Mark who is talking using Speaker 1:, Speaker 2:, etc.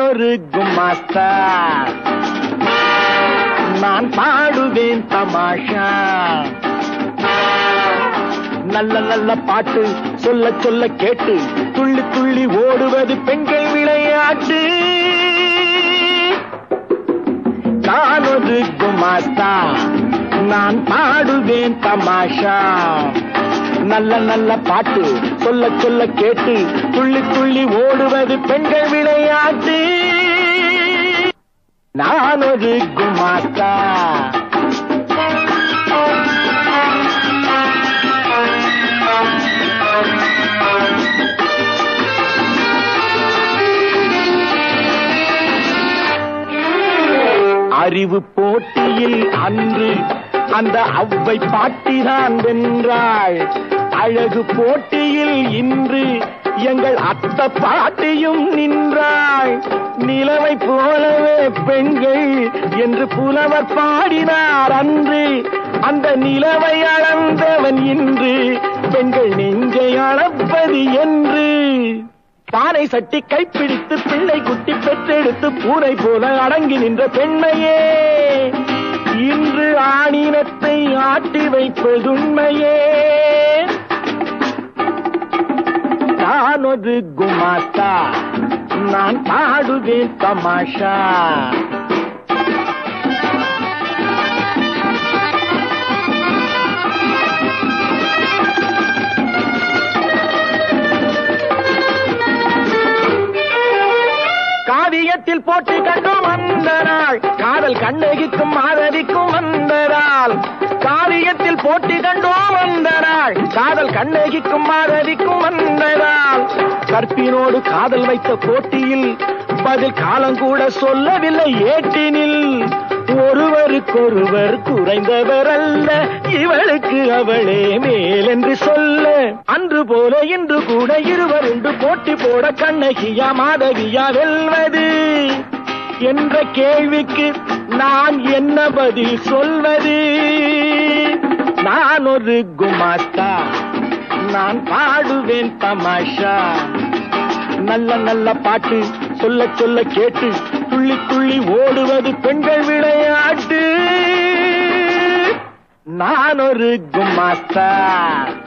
Speaker 1: ஒரு குமாஸ்தா நான் பாடுவேன் தமாஷா நல்ல நல்ல பாட்டு சொல்ல சொல்ல கேட்டு துள்ளி துள்ளி ஓடுவது பெண்கள் விளையாட்டு நான் ஒரு குமாஸ்தா நான் பாடுவேன் தமாஷா நல்ல நல்ல பாட்டு சொல்ல சொல்ல கேட்டு துள்ளி துள்ளி ஓடுவது பெண்கள் விளையாட்டு நான் ஒரு குமாஸ்தா அறிவு போட்டியில் அன்று அந்த அவ்வை பாட்டிதான் வென்றாள் அழகு போட்டியில் இன்று எங்கள் அத்த பாட்டியும் நின்றாள் நிலவை போலவே பெண்கள் என்று புலவர் பாடினார் அன்று அந்த நிலவை அளந்தவன் இன்று பெண்கள் நெஞ்சை அளப்பது என்று பானை சட்டி கைப்பிடித்து பிள்ளை குட்டி பெற்றெடுத்து பூனை போல அடங்கி நின்ற பெண்மையே இன்று ஆணினத்தை ஆட்டி வைப்பதுண்மையே நான் ஒரு குமாஸ்தா நான் பாடுவேன் தமாஷா காவியத்தில் போட்டி கண்டும் வந்த நாள் காதல் கண்ணகிக்கும் மாதவிக்கும் வந்த நாள் காவியத்தில் போட்டி கண்டும் வந்த நாள் காதல் கண்ணகிக்கும் மாதவிக்கும் வந்த நாள் கற்பினோடு காதல் வைத்த போட்டியில் பதில் காலம் கூட சொல்லவில்லை ஏட்டினில் ஒருவருக்கொருவர் குறைந்தவர் அல்ல இவளுக்கு அவளே மேல் என்று சொல்ல அன்று போல இன்று கூட இருவர் உண்டு போட்டி போட கண்ணகியா மாதவியா வெல்வது என்ற கேள்விக்கு நான் என்ன பதில் சொல்வது நான் ஒரு குமாஸ்தா நான் பாடுவேன் தமாஷா நல்ல நல்ல பாட்டு சொல்ல சொல்ல கேட்டு துள்ளி துள்ளி ஓடுவது பெண்கள் விளையாட்டு நான் ஒரு குமாஸ்தா